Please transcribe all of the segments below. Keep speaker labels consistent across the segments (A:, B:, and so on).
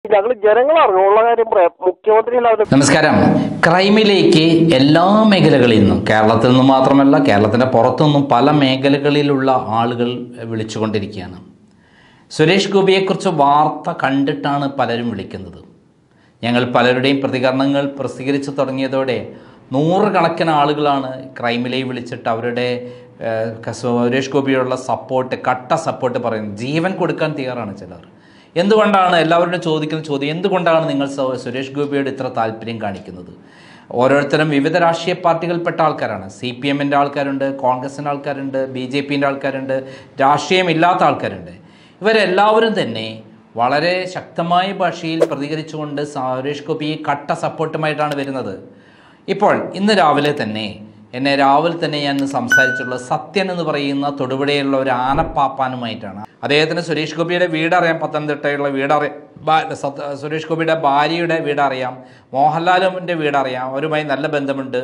A: ഞങ്ങൾ ജനങ്ങൾ അറിഞ്ഞുള്ള കാര്യം പറയാം മുഖ്യമന്ത്രി അല്ലാതെ
B: നമസ്കാരം ക്രൈമിലേക്ക് എല്ലാ മേഖലകളിൽ നിന്നും കേരളത്തിൽ നിന്നും മാത്രമല്ല കേരളത്തിൻ്റെ പുറത്തുനിന്നും പല മേഖലകളിലുള്ള ആളുകൾ വിളിച്ചുകൊണ്ടിരിക്കുകയാണ് സുരേഷ് ഗോപിയെക്കുറിച്ച് വാർത്ത കണ്ടിട്ടാണ് പലരും വിളിക്കുന്നത് ഞങ്ങൾ പലരുടെയും പ്രതികരണങ്ങൾ പ്രസിദ്ധീകരിച്ചു തുടങ്ങിയതോടെ നൂറുകണക്കിന് ആളുകളാണ് ക്രൈമിലേക്ക് വിളിച്ചിട്ട് അവരുടെ ഏഹ്, ക- സുരേഷ് ഗോപിയോടുള്ള സപ്പോർട്ട് കട്ട സപ്പോർട്ട് പറയുന്നത് ജീവൻ കൊടുക്കാൻ തയ്യാറാണ് ചിലർ എന്തുകൊണ്ടാണ് എല്ലാവരോടും ചോദിക്കുന്ന ചോദ്യം എന്തുകൊണ്ടാണ് നിങ്ങൾ സു- സുരേഷ് ഗോപിയോട് ഇത്ര താല്പര്യം കാണിക്കുന്നത് ഓരോരുത്തരും വിവിധ രാഷ്ട്രീയ പാർട്ടികൾപ്പെട്ട ആൾക്കാരാണ് സി പി എമ്മിൻ്റെ ആൾക്കാരുണ്ട് കോൺഗ്രസിൻ്റെ ആൾക്കാരുണ്ട് ബി ജെ പിൻ്റെ ആൾക്കാരുണ്ട് രാഷ്ട്രീയമില്ലാത്ത ആൾക്കാരുണ്ട് ഇവരെല്ലാവരും തന്നെ വളരെ ശക്തമായ ഭാഷയിൽ പ്രതികരിച്ചുകൊണ്ട് സുരേഷ് ഗോപി കട്ട സപ്പോർട്ടുമായിട്ടാണ് വരുന്നത് ഇപ്പോൾ ഇന്ന് രാവിലെ തന്നെ എന്നെ രാവിലെ തന്നെ ഞാൻ ഇന്ന് സംസാരിച്ചിട്ടുള്ള സത്യൻ എന്ന് പറയുന്ന തൊടുപുഴയുള്ള ഒരു ആനപ്പാപ്പാനുമായിട്ടാണ് അദ്ദേഹത്തിന് സുരേഷ് ഗോപിയുടെ വീടറിയാം പത്തനംതിട്ടയുള്ള വീടറിയാം ഭാ- സത്- സുരേഷ് ഗോപിയുടെ ഭാര്യയുടെ വീടറിയാം മോഹൻലാലിൻ്റെ വീടറിയാം അവരുമായി നല്ല ബന്ധമുണ്ട്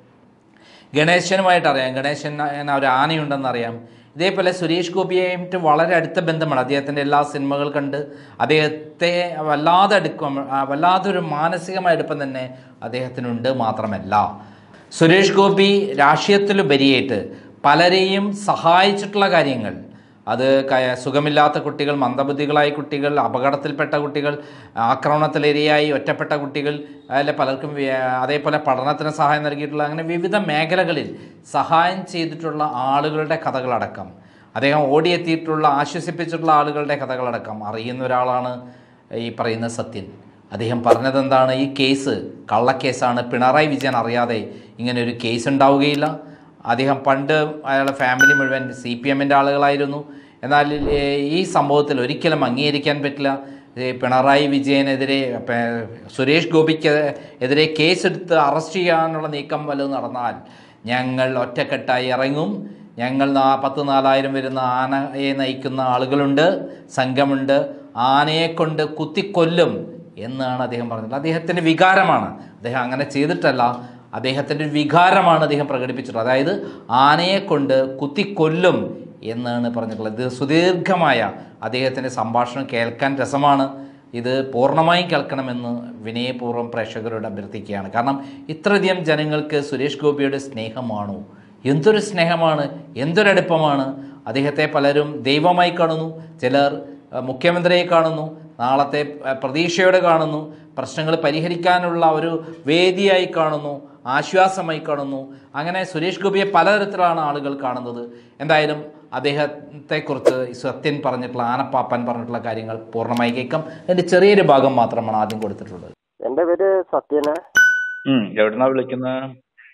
B: ഗണേശനുമായിട്ട് അറിയാം ഗണേശൻ എന്ന ഒരു ആനയുണ്ടെന്ന് അറിയാം ഇതേപോലെ സുരേഷ് ഗോപിയായിട്ട് വളരെ അടുത്ത ബന്ധമാണ് അദ്ദേഹത്തിൻ്റെ എല്ലാ സിനിമകൾ കണ്ട് അദ്ദേഹത്തെ വല്ലാതെ അടുക്കും ആ, വല്ലാതൊരു മാനസികമായ അടുപ്പം തന്നെ അദ്ദേഹത്തിനുണ്ട് മാത്രമല്ല സുരേഷ് ഗോപി രാഷ്ട്രീയത്തിലുപരിയായിട്ട് പലരെയും സഹായിച്ചിട്ടുള്ള കാര്യങ്ങൾ അത് ക- സുഖമില്ലാത്ത കുട്ടികൾ മന്ദബുദ്ധികളായ കുട്ടികൾ അപകടത്തിൽപ്പെട്ട കുട്ടികൾ ആക്രമണത്തിലിരയായി ഒറ്റപ്പെട്ട കുട്ടികൾ അതിലെ പലർക്കും വ്യ- അതേപോലെ പഠനത്തിന് സഹായം നൽകിയിട്ടുള്ള അങ്ങനെ വിവിധ മേഖലകളിൽ സഹായം ചെയ്തിട്ടുള്ള ആളുകളുടെ കഥകളടക്കം അദ്ദേഹം ഓടിയെത്തിയിട്ടുള്ള ആശ്വസിപ്പിച്ചിട്ടുള്ള ആളുകളുടെ കഥകളടക്കം അറിയുന്ന ഒരാളാണ് ഈ പറയുന്ന സത്യൻ അദ്ദേഹം പറഞ്ഞതെന്താണ് ഈ കേസ് കള്ളക്കേസാണ് പിണറായി വിജയൻ അറിയാതെ ഇങ്ങനെ ഒരു കേസ് ഉണ്ടാവുകയില്ല അദ്ദേഹം പണ്ട് അയാളുടെ ഫാമിലി മുഴുവൻ സി പി എമ്മിൻ്റെ ആളുകളായിരുന്നു എന്നാൽ ഏഹ്, ഈ സംഭവത്തിൽ ഒരിക്കലും അംഗീകരിക്കാൻ പറ്റില്ല ഏഹ്, പിണറായി വിജയനെതിരെ പേ- സുരേഷ് ഗോപിക്ക് എതിരെ കേസെടുത്ത് അറസ്റ്റ് ചെയ്യാനുള്ള നീക്കം വല്ലതും നടന്നാൽ ഞങ്ങൾ ഒറ്റക്കെട്ടായി ഇറങ്ങും ഞങ്ങൾ നാ പത്ത് നാലായിരം വരുന്ന ആനയെ നയിക്കുന്ന ആളുകളുണ്ട് സംഘമുണ്ട് ആനയെ കൊണ്ട് കുത്തിക്കൊല്ലും എന്നാണ് അദ്ദേഹം പറഞ്ഞത് അദ്ദേഹത്തിൻ്റെ വികാരമാണ് അദ്ദേഹം അങ്ങനെ ചെയ്തിട്ടല്ല അദ്ദേഹത്തിൻ്റെ ഒരു വികാരമാണ് അദ്ദേഹം പ്രകടിപ്പിച്ചിട്ടുള്ളത് അതായത് ആനയെ കൊണ്ട് കുത്തിക്കൊല്ലും എന്നാണ് പറഞ്ഞിട്ടുള്ളത് ഇത് സുദീർഘമായ അദ്ദേഹത്തിൻ്റെ സംഭാഷണം കേൾക്കാൻ രസമാണ് ഇത് പൂർണ്ണമായും കേൾക്കണമെന്ന് വിനയപൂർവ്വം പ്രേക്ഷകരോട് അഭ്യർത്ഥിക്കുകയാണ് കാരണം ഇത്രയധികം ജനങ്ങൾക്ക് സുരേഷ് ഗോപിയുടെ സ്നേഹമാണോ എന്തൊരു സ്നേഹമാണ് എന്തൊരടുപ്പമാണ് അദ്ദേഹത്തെ പലരും ദൈവമായി കാണുന്നു ചിലർ അഹ്, മുഖ്യമന്ത്രിയെ കാണുന്നു നാളത്തെ അഹ്, പ്രതീക്ഷയോടെ കാണുന്നു പ്രശ്നങ്ങൾ പരിഹരിക്കാനുള്ള ഒരു വേദിയായി കാണുന്നു ആശ്വാസമായി കാണുന്നു അങ്ങനെ സുരേഷ് ഗോപിയെ പലതരത്തിലാണ് ആളുകൾ കാണുന്നത് എന്തായാലും അദ്ദേഹത്തെക്കുറിച്ച് ഈ സത്യൻ പറഞ്ഞിട്ടുള്ള ആനപ്പാപ്പൻ പറഞ്ഞിട്ടുള്ള കാര്യങ്ങൾ പൂർണ്ണമായി കേൾക്കാം അതിൻ്റെ ചെറിയൊരു ഭാഗം മാത്രമാണ് ആദ്യം കൊടുത്തിട്ടുള്ളത്
A: എന്റെ പേര് സത്യന്
C: ഉം, എവിടുന്നാ വിളിക്കുന്നത്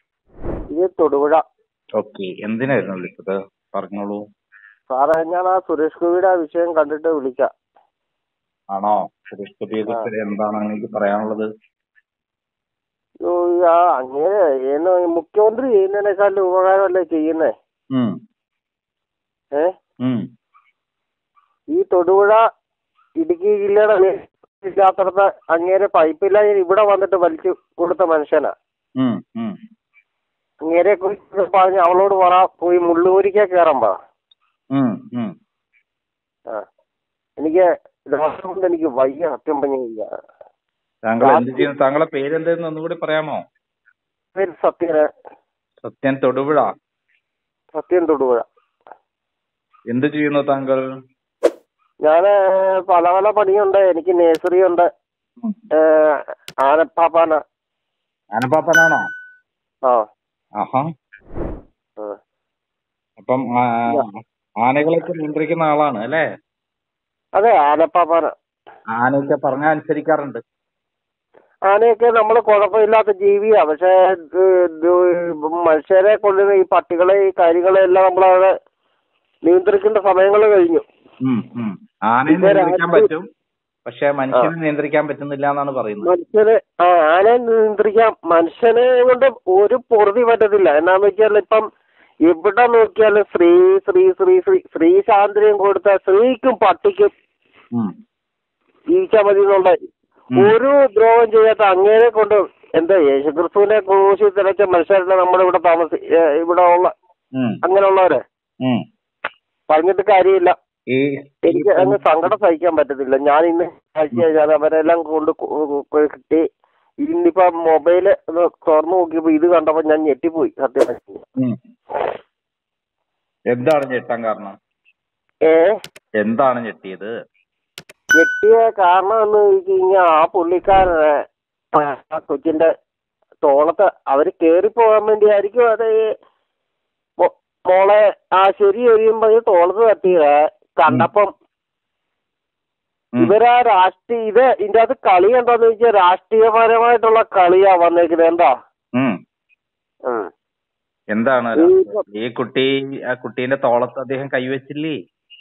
A: ഇത് തൊടുപുഴ
C: ഓക്കെ എന്തിനായിരുന്നു വിളിച്ചത് പറഞ്ഞോളൂ
A: സാറേ ഞാൻ ആ സുരേഷ് ഗോപിയുടെ ആ വിഷയം കണ്ടിട്ട് വിളിക്കാം
C: ആണോ സുരേഷ് ഗോപിയെ കുറിച്ച് എന്താണ് എനിക്ക് പറയാനുള്ളത്
A: ഓ, ആ അങ്ങനെ എന്ന് മുഖ്യമന്ത്രി ചെയ്യുന്നതിനേക്കാളും ഉപകാരമല്ലേ ചെയ്യുന്നേ
C: ഉം,
A: ഏ
C: ഉം,
A: ഈ തൊടുപുഴ ഇടുക്കി ജില്ലയുടെ ഇല്ലാത്തടത്ത് അങ്ങേരെ പൈപ്പ് ലൈൻ ഇവിടെ വന്നിട്ട് വലിച്ചു കൊടുത്ത മനുഷ്യനാ
C: ഉം, ഉം.
A: അങ്ങേരെ കുറിച്ച് പറഞ്ഞ് അവളോട് പറ പോയി മുള്ളൂരിക്ക കയറാൻ പറ
C: ഉം, ഉം.
A: ആ എനിക്ക് രാത്രി കൊണ്ട് എനിക്ക് വയ്യ സത്യം പറഞ്ഞില്ല
C: താങ്കൾ എന്ത് ചെയ്യുന്നു താങ്കളെ പേരെന്തെന്ന് ഒന്നുകൂടി പറയാമോ
A: പേര് സത്യന്
C: സത്യൻ തൊടുപുഴ
A: സത്യൻ തൊടുപുഴ
C: എന്ത് ചെയ്യുന്നു താങ്കൾ
A: ഞാന് പല പല പണിയുണ്ട് എനിക്ക് നഴ്സറി ഉണ്ട് ഏഹ് ആനപ്പാപ്പാന
C: ആനപ്പാപ്പനാണോ
A: ആ
C: ആഹാ
A: ആ.
C: അപ്പം ആ, ആനകളൊക്കെ നിയന്ത്രിക്കുന്ന ആളാണ് അല്ലേ
A: അതെ ആനപ്പാപ്പാന
C: ആനയൊക്കെ പറഞ്ഞ അനുസരിക്കാറുണ്ട്
A: ആനയൊക്കെ നമ്മൾ കുഴപ്പമില്ലാത്ത ജീവിയാ പക്ഷെ ഇത് ഇത് മനുഷ്യരെ കൊല്ലുന്ന ഈ പട്ടികളെ ഈ കാര്യങ്ങളെ എല്ലാം നമ്മളവിടെ നിയന്ത്രിക്കേണ്ട സമയങ്ങൾ കഴിഞ്ഞു
C: ഉം, ഉം. ആനയെ
A: ഇത്
C: നിയന്ത്രിക്കാൻ
A: രാത്രി-
C: പറ്റും പക്ഷെ മനുഷ്യനെ നിയന്ത്രിക്കാൻ പറ്റുന്നില്ല എന്നാണ് പറയുന്നത്
A: മനുഷ്യനെ ആ ആനയെ നിയന്ത്രിക്കാം മനുഷ്യനെ കൊണ്ട് ഒരു പൊറുതി പറ്റത്തില്ല എന്നാന്ന് വെച്ചാൽ ഇപ്പം എവിടെ നോക്കിയാലും സ്ത്രീ സ്ത്രീ സ്ത്രീ സ്ത്രീ സ്ത്രീ സ്വാതന്ത്ര്യം കൊടുത്ത സ്ത്രീക്കും പട്ടിക്കും
C: ഉം.
A: ജീവിച്ചാൽ മതി എന്നുള്ള
C: ഉം.
A: ഒരു ദ്രോഹം ചെയ്യാത്ത അങ്ങേരെ കൊണ്ട് എന്താ യേശുക്രിസ്തുവിനെ ക്രൂശി തിരച്ച മനുഷ്യരല്ല നമ്മുടെ ഇവിടെ താമസി ഏ, ഇവിടെ ഉള്ള
C: ഉം.
A: അങ്ങനെയുള്ളവരെ
C: ഉം.
A: പറഞ്ഞിട്ട് കാര്യമില്ല
C: ഈ
A: എനിക്ക് അങ്ങ് സങ്കടം സഹിക്കാൻ പറ്റത്തില്ല ഞാൻ ഇന്ന് ആഴ്ച കഴിഞ്ഞാൽ അവരെല്ലാം കൊണ്ട് കൊ- കൊ- കിട്ടി ഇന്നിപ്പോ മൊബൈല് ഒന്ന് തുറന്നു നോക്കിയപ്പോ ഇത് കണ്ടപ്പോ ഞാൻ ഞെട്ടിപ്പോയി സത്യം പറഞ്ഞാ.
C: ഉം. എന്താണ് ഞെട്ടാൻ കാരണം
A: ഏ
C: എന്താണ് ഞെട്ടിയത്
A: ഞെട്ടിയ കാരണം എന്ന് വെച്ച് കഴിഞ്ഞാൽ ആ പുള്ളിക്കാരനെ ആ കൊച്ചിന്റെ തോളത്ത് അവര് കേറി പോകാൻ വേണ്ടി ആയിരിക്കും അത് ഈ മോ- മോളെ ആ ശരി കഴിയുമ്പോ ഈ തോളത്ത് തട്ടിയത് കണ്ടപ്പം
C: ഉം.
A: ഇവരാ രാഷ്ട്രീയ ഇത് ഇതിന്റെ അകത്ത് കളി എന്താന്ന് വെച്ചാൽ രാഷ്ട്രീയപരമായിട്ടുള്ള കളിയാ വന്നേക്കുന്നത് എന്താ
C: ഉം.
A: ഉം.
C: എന്താണ്
A: ഈ
C: ഈ കുട്ടി ആ കുട്ടീന്റെ തോളത്ത് അദ്ദേഹം കൈവച്ചില്ലേ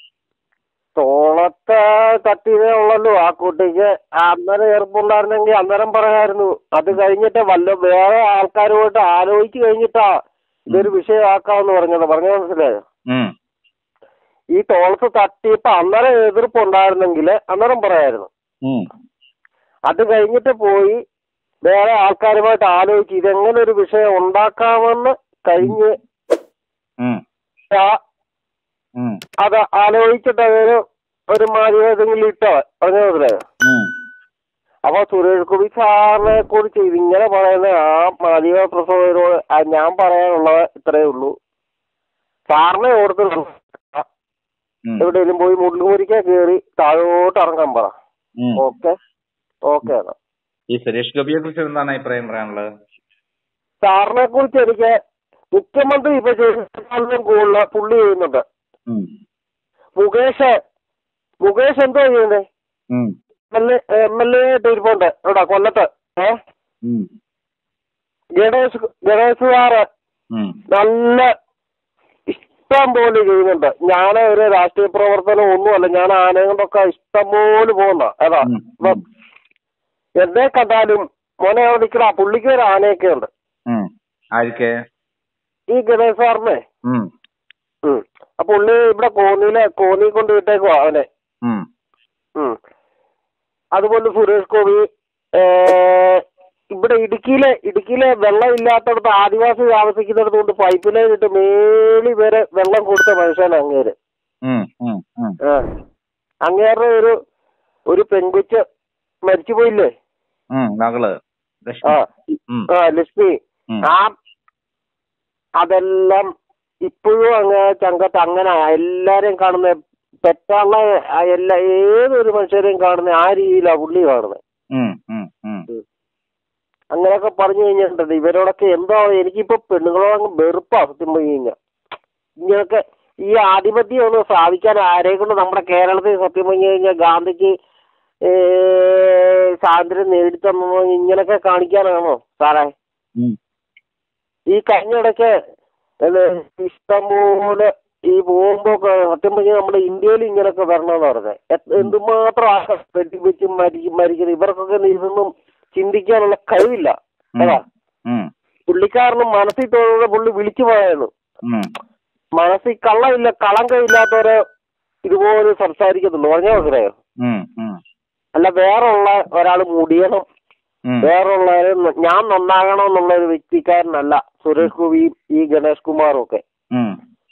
A: തോളത്ത് തട്ടിയതേ ഉള്ളല്ലോ ആ കുട്ടിക്ക് അന്നേരം ഏർപ്പുണ്ടായിരുന്നെങ്കിൽ അന്നേരം പറയായിരുന്നു അത് കഴിഞ്ഞിട്ട് വല്ല വേറെ ആൾക്കാരുമായിട്ട് ആലോചിച്ച് കഴിഞ്ഞിട്ടാ ഇതൊരു വിഷയമാക്കാമെന്ന് പറഞ്ഞത് പറഞ്ഞ മനസ്സിലായോ
C: ഉം.
A: ഈ തോളത്ത് തട്ടിയപ്പോ അന്നേരം എതിർപ്പുണ്ടായിരുന്നെങ്കിൽ അന്നേരം പറയായിരുന്നു
C: ഉം.
A: അത് കഴിഞ്ഞിട്ട് പോയി വേറെ ആൾക്കാരുമായിട്ട് ആലോചിച്ച് ഇതെങ്ങനെ ഒരു വിഷയം ഉണ്ടാക്കാമെന്ന് കഴിഞ്ഞ്
C: ഉം.
A: ആ-
C: ഉം.
A: അത് ആലോചിച്ചിട്ട് അതൊരു ഒരു മാതിരി ഏതെങ്കിലും ഇട്ടോ പറഞ്ഞ മനസ്സിലായോ
C: ഉം.
A: അപ്പൊ സുരേഷ് ഗോപി സാറിനെ കുറിച്ച് ഇതിങ്ങനെ പറയുന്ന ആ മാധ്യമ പ്രസവരോട് ഞാൻ പറയാനുള്ളത് ഇത്രയേ ഉള്ളൂ സാറിനെ ഓർത്ത്
C: ഉം.
A: എവിടെയെങ്കിലും പോയി മുള്ളുമുരിക്ക കയറി താഴോട്ട് ഇറങ്ങാൻ പറ
C: ഉം.
A: ഓക്കെ ഓക്കെ എന്നാ
C: ഈ സുരേഷ് ഗോപിയെ കുറിച്ച് എന്താണ് അഭിപ്രായം പറയാനുള്ളത്
A: സാറിനെ കുറിച്ച് എനിക്ക് മുഖ്യമന്ത്രി ഇപ്പൊ ചെയ്യുന്നതിലും കൂടുതൽ പുള്ളി ചെയ്യുന്നുണ്ട്
C: ഉം.
A: മുകേഷ് മുകേഷ് എന്തോ ചെയ്യുന്നേ
C: ഉം.
A: എം എൽ എ ആയിട്ട് ഇരിപ്പുണ്ട് ഇവിടെ കൊല്ലത്ത് ഏ
C: ഉം.
A: ഗണേഷ് ഗണേഷ് സാറ്
C: ഉം.
A: നല്ല ഇഷ്ടം പോലെ ചെയ്യുന്നുണ്ട് ഞാൻ ഒരു രാഷ്ട്രീയ പ്രവർത്തനം ഒന്നുമല്ല ഞാൻ ആനയെ കൊണ്ടൊക്കെ ഇഷ്ടം പോലെ പോകുന്ന അതാ
C: ഉം.
A: ഇപ്പൊ എന്നെ കണ്ടാലും മോനെ അവിടെ നിൽക്കണ പുള്ളിക്ക് ഒരു ആനയൊക്കെ ഉണ്ട്
C: ഉം. ആർക്ക്
A: ഈ ഗണേഷ് സാറിനെ
C: ഉം.
A: ഉം. ആ പുള്ളി ഇവിടെ കോന്നിയിലെ കോന്നി കൊണ്ട് വിട്ടേക്കുവാ അവനെ
C: ഉം.
A: ഉം. അതുപോലെ സുരേഷ് ഗോപി ഏ, ഇവിടെ ഇടുക്കിയിലെ ഇടുക്കിയിലെ വെള്ളം ഇല്ലാത്തടത്ത് ആദിവാസി താമസിക്കുന്നിടത്ത് കൊണ്ട് പൈപ്പ് ലൈൻ ഇട്ട് മേളി വരെ വെള്ളം കൊടുത്ത മനുഷ്യനാണ് അങ്ങേര്
C: ഉം. ഉം. ഉം.
A: ആ. അങ്ങേരുടെ ഒരു ഒരു പെൺകുച്ച് മരിച്ചു പോയില്ലേ
C: ഉം. മകള് ലക്ഷ്മി.
A: ആ
C: ഉം.
A: ആ ലക്ഷ്മി
C: ഉം.
A: ആ അതെല്ലാം ഇപ്പോഴും അങ്ങ് ചങ്കത്ത് അങ്ങനെ എല്ലാരെയും കാണുന്ന പെറ്റുള്ള ആ എല്ലാ ഏതൊരു മനുഷ്യരെയും കാണുന്ന ആ രീതിയിലാണ് പുള്ളി കാണുന്നത്
C: ഉം. ഉം. ഉം.
A: അങ്ങനെയൊക്കെ പറഞ്ഞു കഴിഞ്ഞിട്ടുണ്ട് ഇവരോടൊക്കെ എന്തോ എനിക്കിപ്പോ പെണ്ണുങ്ങളോട് അങ്ങ് വെറുപ്പാ സത്യം പറഞ്ഞു കഴിഞ്ഞാൽ ഇങ്ങനൊക്കെ ഈ ആധിപത്യം ഒന്ന് സ്ഥാപിക്കാൻ ആരെ കൊണ്ട് നമ്മുടെ കേരളത്തിൽ സത്യം പറഞ്ഞു കഴിഞ്ഞാൽ ഗാന്ധിക്ക് ഏ, സ്വാതന്ത്ര്യം നേടിത്തന്നോ ഇങ്ങനൊക്കെ കാണിക്കാനാണോ സാറേ
C: ഉം.
A: ഈ കഴിഞ്ഞിടയ്ക്ക് എന്ത് ഇഷ്ടംപോലെ ഈ ബോംബൊക്കെ സത്യം പറഞ്ഞാൽ നമ്മുടെ ഇന്ത്യയിൽ ഇങ്ങനൊക്കെ വരണമെന്ന് പറഞ്ഞത് എ- എന്തുമാത്രം ആൾക്കാർ വെടിവെച്ച് മരിക്കും മരിക്കുന്നത് ഇവർക്കൊക്കെ ഇതൊന്നും ചിന്തിക്കാനുള്ള കഴിവില്ല
C: ഉം.
A: അതാ
C: ഉം.
A: പുള്ളിക്കാരന് മനസ്സിൽ തോന്നുന്ന പുള്ളി വിളിച്ചു പോയായിരുന്നു
C: ഉം.
A: മനസ്സിൽ കള്ളമില്ല കളങ്കമില്ലാത്തവരെ ഇതുപോലെ സംസാരിക്കത്തുള്ളൂ പറഞ്ഞാൽ മനസ്സിലായോ
C: ഉം. ഉം.
A: അല്ല വേറുള്ള ഒരാൾ മുടിയണം
C: ഉം.
A: വേറുള്ളവരെ ന- ഞാൻ നന്നാകണം എന്നുള്ള ഒരു വ്യക്തിക്കാരനല്ല സുരേഷ് ഗോപിയും ഈ ഗണേഷ് കുമാറും ഒക്കെ
C: ഉം.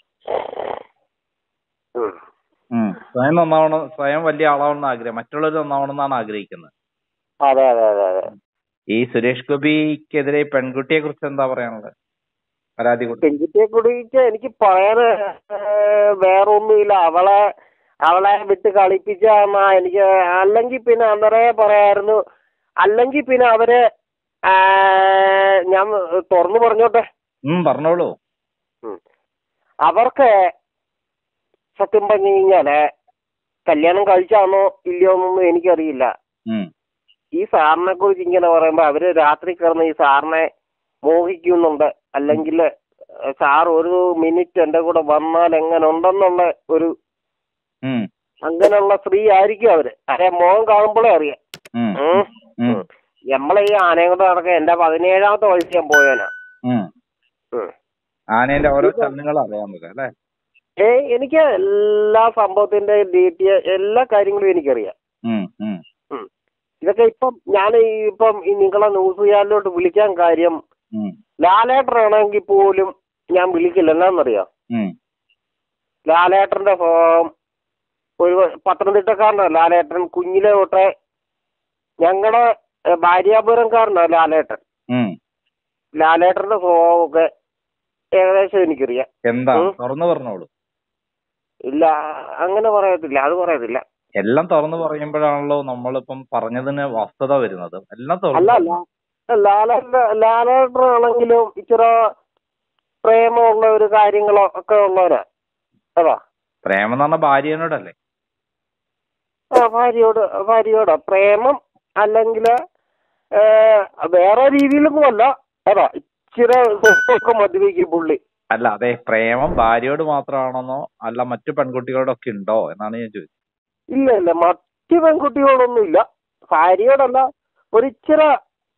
A: ഉം.
C: ഉം. സ്വയം നന്നാവണം സ്വയം വലിയ ആളാവണമെന്ന് ആഗ്രഹം മറ്റുള്ളവർ നന്നാവണം എന്നാണ് ആഗ്രഹിക്കുന്നത്
A: അതെ അതെ അതെ അതെ
C: ഈ സുരേഷ് ഗോപിക്കെതിരെ പെൺകുട്ടിയെ കുറിച്ച് എന്താ പറയാനുള്ളത് പരാതി കൊടുത്തു
A: പെൺകുട്ടിയെ കുറിച്ച് എനിക്ക് പറയാൻ വേറെ ഒന്നുമില്ല അവളെ അവളെ വിട്ട് കളിപ്പിച്ചാന്നാ എനിക്ക് അല്ലെങ്കിൽ പിന്നെ അന്നേരമേ പറയായിരുന്നു അല്ലെങ്കിൽ പിന്നെ അവര് ആ, ഞാൻ തുറന്നു പറഞ്ഞോട്ടെ
C: ഉം പറഞ്ഞോളൂ
A: ഉം. അവർക്ക് സത്യം പറഞ്ഞു കഴിഞ്ഞാല് കല്യാണം കഴിച്ചാന്നോ ഇല്ലയോ എന്നൊന്നും എനിക്കറിയില്ല
C: ഉം.
A: ഈ സാറിനെ കുറിച്ച് ഇങ്ങനെ പറയുമ്പോ അവര് രാത്രി കിടന്ന് ഈ സാറിനെ മോഹിക്കുന്നുണ്ട് അല്ലെങ്കിൽ സാർ ഒരു മിനിറ്റ് എന്റെ കൂടെ വന്നാൽ എങ്ങനെ ഉണ്ടെന്നുള്ള ഒരു
C: ഉം.
A: അങ്ങനെയുള്ള സ്ത്രീ ആയിരിക്കും അവര് അതെ മോഹം കാണുമ്പോഴേ അറിയാം
C: ഉം.
A: ഉം.
C: ഉം.
A: നമ്മളെ ഈ ആനയും കൊണ്ട് നടക്കാൻ എന്റെ പതിനേഴാമത്തെ വയസ്സ് ഞാൻ പോയവനാ
C: ഉം.
A: ഉം.
C: ആനേന്റെ ഓരോ ചലനങ്ങളും അറിയാൻ നമുക്ക് അല്ലേ
A: ഏ എനിക്ക് എല്ലാ സംഭവത്തിന്റെ ഡീറ്റെയിൽ എല്ലാ കാര്യങ്ങളും എനിക്കറിയാം
C: ഉം. ഉം.
A: ഉം. ഇതൊക്കെ ഇപ്പം ഞാൻ ഈ ഇപ്പം ഈ നിങ്ങളെ ന്യൂസ് ചാനലിലോട്ട് വിളിക്കാൻ കാര്യം
C: ഉം.
A: ലാലേട്ടനാണെങ്കിൽ പോലും ഞാൻ വിളിക്കില്ല എന്നാന്നറിയാം
C: ഉം.
A: ലാലേട്ടന്റെ സ്വഭാവം ഒരു പത്തനംതിട്ടക്കാരനാണ് ലാലേട്ടൻ കുഞ്ഞിലെ തൊട്ടേ ഞങ്ങളുടെ ഭാര്യാപുരംകാരനാണ് ലാലേട്ടൻ
C: ഉം.
A: ലാലേട്ടന്റെ സ്വഭാവമൊക്കെ ഏകദേശം എനിക്കറിയാം
C: എന്താ
A: ഉം.
C: തുറന്നു പറഞ്ഞോളൂ
A: ഇല്ല അങ്ങനെ പറയത്തില്ല അത് പറയത്തില്ല
C: എല്ലാം തുറന്നു പറയുമ്പോഴാണല്ലോ നമ്മളിപ്പം പറഞ്ഞതിന് വസ്തുത വരുന്നത് എല്ലാം
A: അല്ല
C: തുറന്നു
A: അല്ല ലാലേട്ട ലാലേട്ടനാണെങ്കിലും ഇച്ചിരി പ്രേമമുള്ള ഒരു കാര്യങ്ങളോ ഒക്കെ ഉള്ളവരാ അതാ
C: പ്രേമം എന്ന് പറഞ്ഞ ഭാര്യനോടല്ലേ
A: ആ ഭാര്യയോട് ഭാര്യയോട് പ്രേമം അല്ലെങ്കിൽ വേറെ രീതിയിലൊന്നും അല്ല അതാ ഇച്ചിരി സ്വസ്ഥമൊക്കെ മദ്യപിക്കും പുള്ളി
C: അല്ല അതെ പ്രേമം ഭാര്യയോട് മാത്രമാണെന്നോ അല്ല മറ്റു പെൺകുട്ടികളോടൊക്കെ ഉണ്ടോ എന്നാണ് ഞാൻ ചോദിച്ചത്
A: ഇല്ല ഇല്ല മറ്റു പെൺകുട്ടികളൊന്നും ഇല്ല ഭാര്യയോടല്ല ഒരിച്ചിരി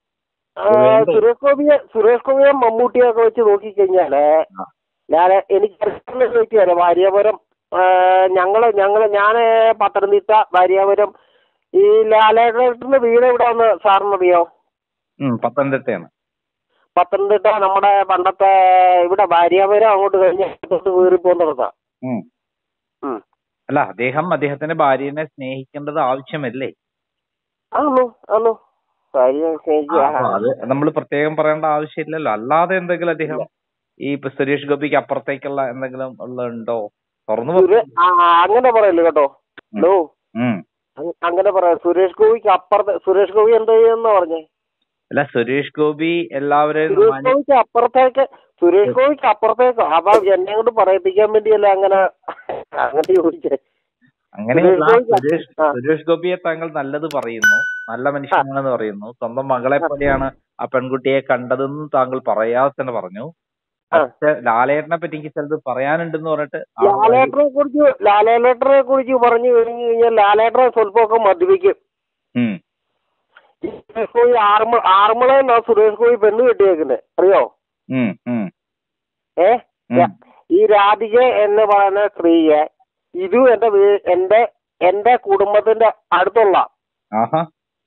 A: ആ,
C: വേണ്ട.
A: സുരേഷ് ഗോപിയെ സുരേഷ് ഗോപിയെ മമ്മൂട്ടിയൊക്കെ വെച്ച് നോക്കിക്കഴിഞ്ഞാല്
C: ആ.
A: ഞാൻ എനിക്ക് അറിയാവുന്ന ഒരു വ്യക്തിയാണ് ഭാര്യാപുരം ആ, ഞങ്ങള് ഞങ്ങള് ഞാൻ പത്തനംതിട്ട ഭാര്യാപുരം ഈ ലാലേട്ടന്റെ വീട് എവിടെയാന്ന് സാറിനറിയോ
C: ഉം പത്തനംതിട്ടയാണ്
A: പത്തനംതിട്ട നമ്മുടെ പണ്ടത്തെ ഇവിടെ ഭാര്യാപുരം അങ്ങോട്ട് കഴിഞ്ഞ് അങ്ങോട്ട് കയറി പോകുന്നിടത്താ
C: ഉം.
A: ഉം.
C: അല്ല അദ്ദേഹം അദ്ദേഹത്തിന്റെ ഭാര്യനെ സ്നേഹിക്കേണ്ടത് ആവശ്യമല്ലേ
A: ആന്നു ആന്നു ഭാര്യ സ്നേഹിക്കുക
C: അപ്പൊ അത് നമ്മൾ പ്രത്യേകം പറയേണ്ട ആവശ്യമില്ലല്ലോ അല്ലാതെ എന്തെങ്കിലും അദ്ദേഹം ഈ ഇപ്പൊ സുരേഷ് ഗോപിക്ക് അപ്പുറത്തേക്കുള്ള എന്തെങ്കിലും ഉള്ള ഉണ്ടോ തുറന്നു
A: സുരേ- ആ, അങ്ങനെ പറയല്ലേ കേട്ടോ ഹലോ
C: ഉം
A: അങ് അങ്ങനെ പറയാം സുരേഷ് ഗോപിക്ക് അപ്പുറത്തെ സുരേഷ് ഗോപി എന്താ ചെയ്യുന്ന പറഞ്ഞേ
C: അല്ല സുരേഷ് ഗോപി എല്ലാവരെയും
A: സുരേഷ്
C: മാനി-
A: ഗോപിക്ക് അപ്പുറത്തേക്ക് സുരേഷ് ഗോപിക്ക് അപ്പുറത്തേക്ക് അപ്പൊ എന്നെ കൊണ്ട് പറയിപ്പിക്കാൻ വേണ്ടിയല്ല അങ്ങനെ അങ്ങനെ ചോദിച്ചേ
C: അങ്ങനെയല്ല
A: സുരേഷ് ഗോപി-
C: സുരേഷ്
A: ആ.
C: സുരേഷ് ഗോപിയെ താങ്കൾ നല്ലത് പറയുന്നു നല്ല മനുഷ്യനാണെന്ന് പറയുന്നു സ്വന്തം മകളെ പോലെയാണ് ആ പെൺകുട്ടിയെ കണ്ടതെന്ന് താങ്കൾ പറയാതെ തന്നെ പറഞ്ഞു
A: ആ.
C: പക്ഷെ ലാലേട്ടനെ പറ്റി എനിക്ക് ചിലത് പറയാനുണ്ടെന്ന് പറഞ്ഞിട്ട് ആള് വഴി-
A: ലാലേട്ടനെ കുറിച്ച് ലാലേട്ടനെ കുറിച്ച് പറഞ്ഞു കഴിഞ്ഞു കഴിഞ്ഞാൽ ലാലേട്ടനെ സ്വല്പമൊക്കെ മദ്യപിക്കും
C: ഉം.
A: ഈ സുരേഷ് ഗോപി ആറന്മുള ആറന്മുളയെന്നാ സുരേഷ് ഗോപി പെണ്ണ് കെട്ടിയേക്കുന്നത് അറിയോ
C: ഉം, ഉം,
A: ഏ
C: ഉം.
A: ഈ രാധിക എന്ന് പറയുന്ന സ്ത്രീയെ ഇതും എന്റെ വീ- എന്റെ എന്റെ കുടുംബത്തിന്റെ അടുത്തുള്ള
C: ആഹാ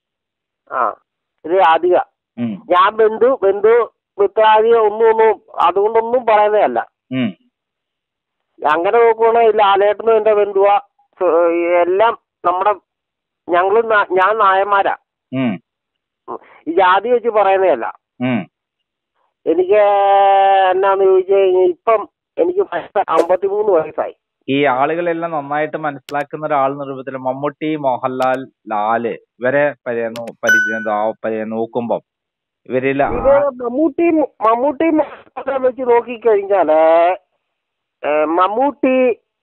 A: ആ ഇത് രാധിക
C: ഉം,
A: ഞാൻ ബന്ധു ബന്ധു മിത്രാദിയോ ഒന്നും ഒന്നും അതുകൊണ്ടൊന്നും പറയുന്നതല്ല
C: ഉം,
A: അങ്ങനെ നോക്കുവാണെങ്കിൽ ലാലേട്ടനും എന്റെ ബന്ധുവാ സ- എല്ലാം നമ്മുടെ ഞങ്ങൾ ഞാൻ നായന്മാരാ
C: ഉം,
A: ഉം. ഈ ജാതി വെച്ച് പറയുന്നതല്ല
C: ഉം.
A: എനിക്ക് എന്നാന്ന് ചോദിച്ചു കഴിഞ്ഞാൽ ഇപ്പം എനിക്ക് വയസ്സ് അമ്പത്തിമൂന്ന് വയസ്സായി
C: ഈ ആളുകളെല്ലാം നന്നായിട്ട് മനസ്സിലാക്കുന്ന ഒരാൾ എന്ന രൂപത്തിൽ മമ്മൂട്ടി മോഹൻലാൽ ലാല് ഇവരെ പരി- നോ- പരിചയം എന്താ, പരി- നോക്കുമ്പം ഇവരിൽ
A: ഇത് മമ്മൂട്ടി മമ്മൂട്ടി മോഹൻലാലിനെ വെച്ച് നോക്കിക്കഴിഞ്ഞാല് ഏ, മമ്മൂട്ടി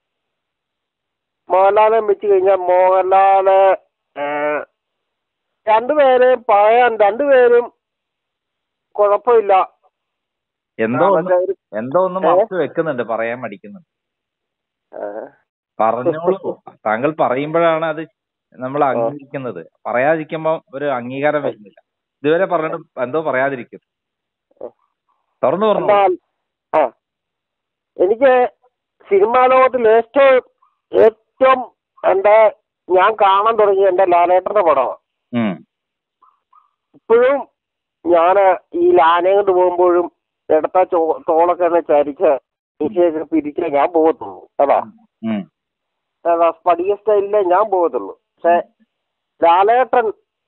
A: മോഹൻലാലിനെ വെച്ച് കഴിഞ്ഞാൽ മോഹൻലാല് ഏ, രണ്ടുപേരെയും പറയാൻ രണ്ടുപേരും കുഴപ്പമില്ല
C: എന്തോ
A: ആ,
C: ഒന്ന്
A: മറ്റേ ഒരു-
C: എന്തോ ഒന്ന്
A: ഏ?
C: മറച്ചു വെക്കുന്നുണ്ട് പറയാൻ മടിക്കുന്നുണ്ട്
A: ഏ,
C: പറഞ്ഞോളൂ താങ്കൾ പറയുമ്പോഴാണ് അത് നമ്മൾ അംഗീകരിക്കുന്നത് പറയാതിരിക്കുമ്പോ ഒരു അംഗീകാരം വരുന്നില്ല ഇതുവരെ പറഞ്ഞിട്ട് എന്തോ പറയാതിരിക്കും തുറന്നു പറഞ്ഞു
A: എന്നാൽ ആ എനിക്ക് സിനിമാ ലോകത്തിൽ ഏറ്റവും ഏറ്റവും എന്റെ ഞാൻ കാണാൻ തുടങ്ങിയ എന്റെ ലാലേട്ടന്റെ പടമാണ്
C: ഉം
A: ഇപ്പോഴും ഞാൻ ഈ ലാനയും കൊണ്ട് പോകുമ്പോഴും ഇടത്ത ചോ തോളൊക്കെ ഒന്ന് ചരിച്ച് മീശയൊക്കെ പിരിച്ചേ ഞാൻ പോകത്തുള്ളൂ അതാ
C: ഉം
A: അതാ സ്പടിക സ്റ്റൈലിലേ ഞാൻ പോകത്തുള്ളൂ പക്ഷെ ലാലേട്ടൻ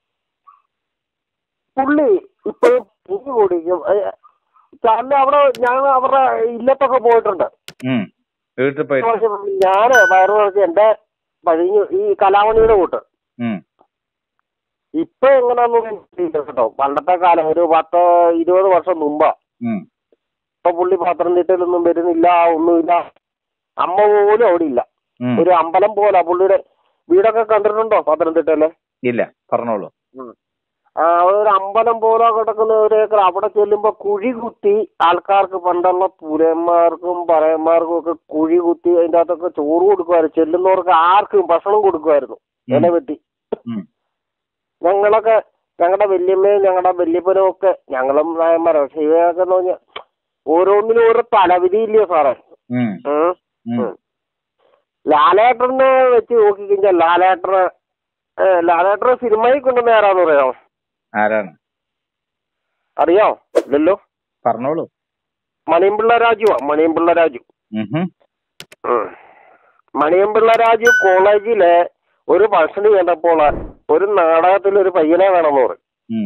A: പുള്ളി ഇപ്പോഴും പുള്ളി കുടിക്കും ചാലിന് അവിടെ ഞാൻ അവരുടെ ഇല്ലത്തൊക്കെ പോയിട്ടുണ്ട്
C: ഉം വീട്ടിൽ പോയി
A: ഞാന് വയറു നിറച്ച് എന്റെ പഴിഞ്ഞു ഈ കലാമണിയുടെ കൂട്ട്
C: ഉം
A: ഇപ്പൊ എങ്ങനെയാണെന്ന് എനിക്കറിയില്ല കേട്ടോ പണ്ടത്തെ കാലം ഒരു പത്ത് ഇരുപത് വർഷം മുമ്പാ
C: ഉം
A: ഇപ്പൊ പുള്ളി പത്തനംതിട്ടയിലൊന്നും വരുന്നില്ല ഒന്നുമില്ല അമ്മ പോലും അവിടെ ഇല്ല
C: ഉം
A: ഒരു അമ്പലം പോലെ പുള്ളിയുടെ വീടൊക്കെ കണ്ടിട്ടുണ്ടോ പത്തനംതിട്ടയിലെ
C: ഇല്ല പറഞ്ഞോളൂ
A: ആ ഒരു അമ്പലം പോലെ കിടക്കുന്ന ഒരു ഏക്കർ അവിടെ ചെല്ലുമ്പോ കുഴി കുത്തി ആൾക്കാർക്ക് പണ്ടുള്ള പുലയന്മാർക്കും പറയന്മാർക്കും ഒക്കെ കുഴി കുത്തി അതിന്റെ അകത്തൊക്കെ ചോറ് കൊടുക്കുമായിരുന്നു ചെല്ലുന്നവർക്ക് ആർക്കും ഭക്ഷണം കൊടുക്കുമായിരുന്നു
C: ഉം.
A: ഇല വെട്ടി
C: ഉം
A: ഞങ്ങളൊക്കെ ഞങ്ങളുടെ വല്യമ്മയും ഞങ്ങളുടെ വല്യപ്പനും ഒക്കെ ഞങ്ങളും നായന്മാരാണ് പക്ഷെ ഇവയൊക്കെ എന്ന് പറഞ്ഞാൽ ഓരോന്നിനും ഓരോ തലവിധിയില്ലയോ സാറേ
C: ഉം
A: ഉം.
C: ഉം
A: ഉം. ലാലേട്ടനെ വെച്ച് നോക്കിക്കഴിഞ്ഞാൽ ലാലേട്ടന് ഏ, ലാലേട്ടനെ സിനിമയിൽ കൊണ്ടുവന്ന ആരാന്ന് പറയാമോ
C: ആരാണ്
A: അറിയോ ഇല്ലല്ലോ
C: പറഞ്ഞോളൂ
A: മണിയമ്പിള്ള രാജുവാ മണിയമ്പിള്ള രാജു
C: ഉം ഹും.
A: ഉം. മണിയമ്പിള്ള രാജു കോളേജിലെ ഒരു ഫംഗ്ഷന് ചെന്നപ്പോൾ ഒരു നാടകത്തിൽ ഒരു പയ്യനെ വേണമെന്ന് പറയും
C: ഉം.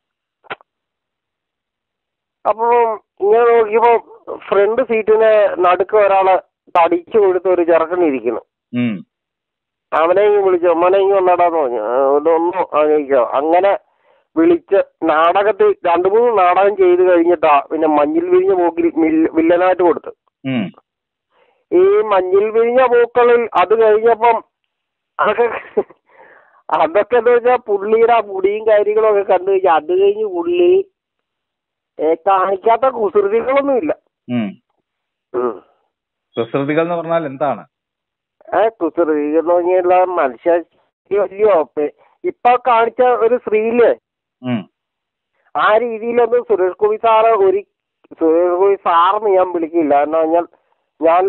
A: അപ്പൊ ഇങ്ങനെ നോക്കിയപ്പോ ഫ്രണ്ട് സീറ്റിന് നടുക്ക് ഒരാള് തടിച്ചു കൊടുത്ത ഒരു ചെറുക്കൻ ഇരിക്കുന്നു
C: ഉം.
A: അവനെ ഇങ്ങ് വിളിച്ചു മോനെ ഇങ്ങ് വന്നടാന്ന് പറഞ്ഞു ആ, ഇതൊന്നും ആലോചിക്കോ അങ്ങനെ വിളിച്ച് നാടകത്തിൽ രണ്ടു മൂന്ന് നാടകം ചെയ്ത് കഴിഞ്ഞിട്ടാ പിന്നെ മഞ്ഞിൽ വിരിഞ്ഞ പോക്കിൽ മിൽ- വില്ലനായിട്ട് കൊടുത്ത്
C: ഉം.
A: ഈ മഞ്ഞിൽ വിരിഞ്ഞ പൂക്കളിൽ അത് കഴിഞ്ഞപ്പം അതൊക്കെ അതൊക്കെ എന്താ വെച്ചാൽ പുള്ളിയുടെ ആ മുടിയും കാര്യങ്ങളും ഒക്കെ കണ്ടു കഴിഞ്ഞാൽ അത് കഴിഞ്ഞ് പുള്ളി ഏ, കാണിക്കാത്ത കുസൃതികളൊന്നും ഇല്ല
C: ഉം. കുസൃതികൾ എന്ന് പറഞ്ഞാൽ എന്താണ്
A: ഏ കുസൃതി എന്ന് പറഞ്ഞാൽ മനുഷ്യ വലിയോ ഇപ്പൊ കാണിച്ച ഒരു സ്ത്രീയില്
C: ഉം.
A: ആ രീതിയിലൊന്നും സുരേഷ് ഗോപി സാറ് ഒരു സുരേഷ് ഗോപി സാറെന്ന് ഞാൻ വിളിക്കില്ല എന്ന് പറഞ്ഞാൽ ഞാൻ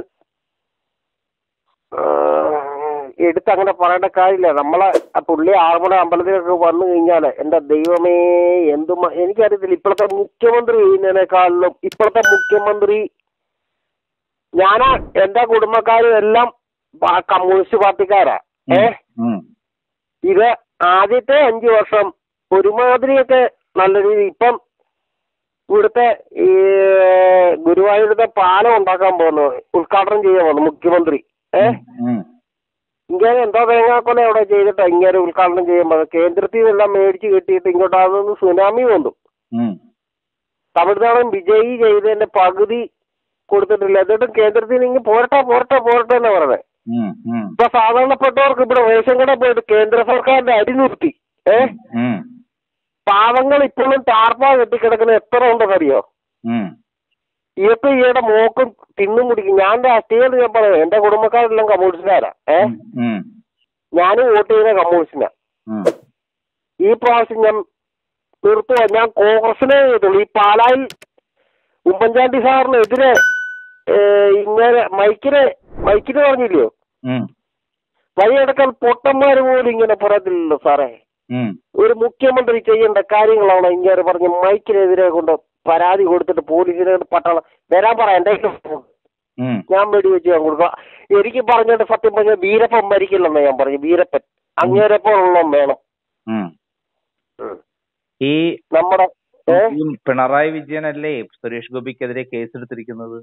A: ആ, എടുത്ത് അങ്ങനെ പറയേണ്ട കാര്യമില്ല നമ്മളെ ആ പുള്ളി ആറന്മുള അമ്പലത്തിലൊക്കെ വന്നു കഴിഞ്ഞാല് എന്റെ ദൈവമേ എന്തും എനിക്കറിയത്തില്ല ഇപ്പോഴത്തെ മുഖ്യമന്ത്രി ചെയ്യുന്നതിനേക്കാളിലും ഇപ്പോഴത്തെ മുഖ്യമന്ത്രി ഞാനാ എന്റെ കുടുംബക്കാരും എല്ലാം പ- കമ്മ്യൂണിസ്റ്റ് പാർട്ടിക്കാരാ ഏ
C: ഉം.
A: ഇത് ആദ്യത്തെ അഞ്ചു വർഷം ഒരുമാതിരിയൊക്കെ നല്ല രീതി ഇപ്പം ഇവിടുത്തെ ഈ ഗുരുവായൂരത്തെ പാലം ഉണ്ടാക്കാൻ പോകുന്നു ഉദ്ഘാടനം ചെയ്യാൻ പോകുന്നു മുഖ്യമന്ത്രി ഏ
C: ഉം.
A: ഇങ്ങനെ എന്തോ തേങ്ങാക്കൊല അവിടെ ചെയ്തിട്ടാ ഇങ്ങനെ ഉദ്ഘാടനം ചെയ്യുമ്പോൾ കേന്ദ്രത്തിൽ നിന്നെല്ലാം മേടിച്ച് കിട്ടിയിട്ട് ഇങ്ങോട്ട് അതൊന്ന് സുനാമി വന്നു
C: ഉം.
A: തമിഴ്നാടൻ വിജയി ചെയ്തതിന്റെ പകുതി കൊടുത്തിട്ടില്ല എന്നിട്ടും കേന്ദ്രത്തിൽ നിന്ന് ഇങ്ങ് പോരട്ടെ പോരട്ടെ പോരട്ടെ എന്നാ പറയുന്നത്
C: ഉം. ഉം.
A: ഇപ്പൊ സാധാരണപ്പെട്ടവർക്ക് ഇവിടെ റേഷൻ കട പോയിട്ട് കേന്ദ്ര സർക്കാരിന്റെ അടി നിർത്തി ഏ
C: ഉം.
A: പാവങ്ങൾ ഇപ്പോഴും ടാർപ്പ കെട്ടിക്കിടക്കുന്ന എത്ര ഉണ്ടെന്നറിയോ
C: ഉം.
A: ഇതൊക്കെ ഈയുടെ മോക്കും തിന്നും കുടിക്കും ഞാൻ രാഷ്ട്രീയം ഞാൻ പറയാം എന്റെ കുടുംബക്കാരെല്ലാം കമ്മ്യൂണിസ്റ്റുകാരാ ഏ
C: ഉം.
A: ഞാനും വോട്ട് ചെയ്യുന്ന കമ്മ്യൂണിസ്റ്റിനാ
C: ഉം.
A: ഈ പ്രാവശ്യം ഞാൻ നിർത്തുക ഞാൻ കോൺഗ്രസിനെ ചെയ്തുള്ളൂ ഈ പാലായിൽ ഉമ്മൻചാണ്ടി സാറിനെതിരെ ഏ, ഇങ്ങനെ മൈക്കിനെ മൈക്കിന് പറഞ്ഞില്ലയോ
C: ഉം.
A: വഴിയടക്കാൻ പൊട്ടന്മാര് പോലും ഇങ്ങനെ പറയത്തില്ലല്ലോ സാറേ
C: ഉം.
A: ഒരു മുഖ്യമന്ത്രി ചെയ്യേണ്ട കാര്യങ്ങളാണ് ഇങ്ങനെ പറഞ്ഞ് മൈക്കിനെതിരെ കൊണ്ട് പരാതി കൊടുത്തിട്ട് പോലീസിനെ പട്ടാളം വരാൻ പറ എന്റെ കയ്യിൽ phone.
C: ഉം.
A: ഞാൻ വെടിവെച്ച് ഞാൻ കൊടുക്കുക എനിക്ക് പറഞ്ഞിട്ട് സത്യം പറഞ്ഞ വീരപ്പൻ മരിക്കില്ലെന്ന് ഞാൻ പറഞ്ഞു വീരപ്പൻ അങ്ങേരെപ്പോഴുള്ള വേണം
C: ഉം.
A: ഉം.
C: ഈ
A: നമ്മുടെ ഏ
C: ഈ പിണറായി വിജയനല്ലേ സുരേഷ് ഗോപിക്കെതിരെ കേസെടുത്തിരിക്കുന്നത്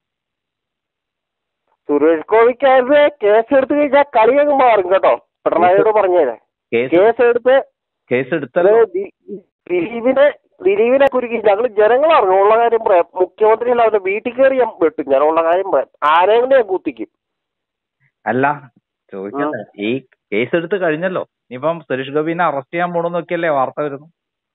A: സുരേഷ് ഗോപിക്കാരുടെ കേസ് എടുത്തു കഴിഞ്ഞാൽ കളിയങ്ങ് മാറും കേട്ടോ പിണറായിയോട് പറഞ്ഞേരെ
C: കേസ്
A: കേസ് എടുത്ത്
C: കേസെടുത്തല്ലോ
A: ദി- ദിലീപിനെ ദിലീപിനെ കുരുക്കി ഞങ്ങൾ ജനങ്ങൾ അറിഞ്ഞു ഉള്ള കാര്യം പറയാം മുഖ്യമന്ത്രി അല്ല അവന്റെ വീട്ടിൽ കയറി ഞാൻ വെട്ടും ഞാൻ ഉള്ള കാര്യം പറയാം ആരെയും ഞാൻ കുത്തിക്കും
C: അല്ല ചോദിക്കട്ടെ ഈ കേസ് എടുത്ത് കഴിഞ്ഞല്ലോ ഇനിയിപ്പം സുരേഷ് ഗോപിനെ അറസ്റ്റ് ചെയ്യാൻ പോണെന്നൊക്കെയല്ലേ വാർത്ത വരുന്നു